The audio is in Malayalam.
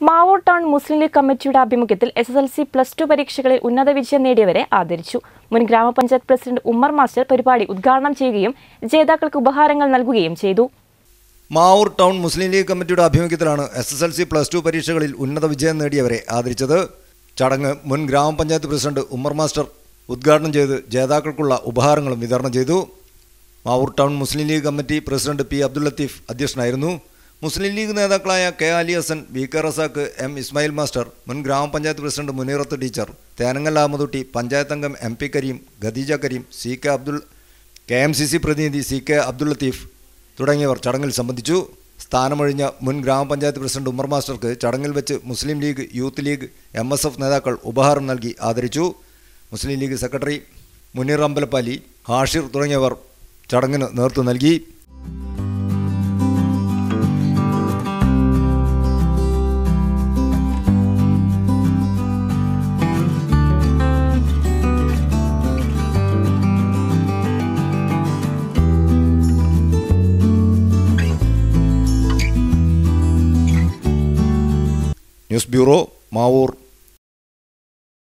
മാവൂർ ടൗൺ മുസ്ലിം ലീഗ് കമ്മിറ്റിയുടെ ആഭിമുഖ്യത്തിൽ S S L C plus two പരീക്ഷകളിൽ ഉന്നത വിജയം നേടിയവരെ ആദരിച്ചു മുൻ ഗ്രാമപഞ്ചായത്ത് പ്രസിഡന്റ് ഉമ്മർ മാസ്റ്റർ പരിപാടി ഉദ്ഘാടനം ചെയ്യുകയും ജേതാക്കൾക്ക് ഉപഹാരങ്ങൾ നൽകുകയും ചെയ്തു മാവൂർ ടൗൺ മുസ്ലിം ലീഗ് കമ്മിറ്റിയുടെ ആഭിമുഖ്യത്തിലാണ് S S L C plus two പരീക്ഷകളിൽ ഉന്നത വിജയം നേടിയവരെ ആദരിച്ചത് ചടങ്ങ് മുൻ ഗ്രാമപഞ്ചായത്ത് പ്രസിഡന്റ് ഉമ്മർ മാസ്റ്റർ ഉദ്ഘാടനം ചെയ്ത് ജേതാക്കൾക്കുള്ള ഉപഹാരങ്ങളും വിതരണം ചെയ്തു Mavoor town Muslim league committee president P Abdul Latheef അധ്യക്ഷനായിരുന്നു മുസ്ലിം ലീഗ് നേതാക്കളായ K Ali Hassan V K Razak M Ismail master മുൻ ഗ്രാമപഞ്ചായത്ത് പ്രസിഡന്റ് മുനീറത്ത് ടീച്ചർ തേനങ്ങൽ അഹമ്മദുട്ടി പഞ്ചായത്ത് അംഗം M P Kareem Khadeeja Kareem C K Abdul K M C C പ്രതിനിധി സി കെ അബ്ദുൽ ലത്തീഫ് തുടങ്ങിയവർ ചടങ്ങിൽ സംബന്ധിച്ചു സ്ഥാനമൊഴിഞ്ഞ മുൻ ഗ്രാമപഞ്ചായത്ത് പ്രസിഡന്റ് ഉമ്മർ മാസ്റ്റർക്ക് ചടങ്ങിൽ വെച്ച് Muslim league youth league M S F നേതാക്കൾ ഉപഹാരം നൽകി ആദരിച്ചു മുസ്ലിം ലീഗ് സെക്രട്ടറി മുനീർ അമ്പലപ്പാലി ഹാഷിർ തുടങ്ങിയവർ ചടങ്ങിന് നേതൃത്വം നൽകി ന്യൂസ് ബ്യൂറോ മാവൂർ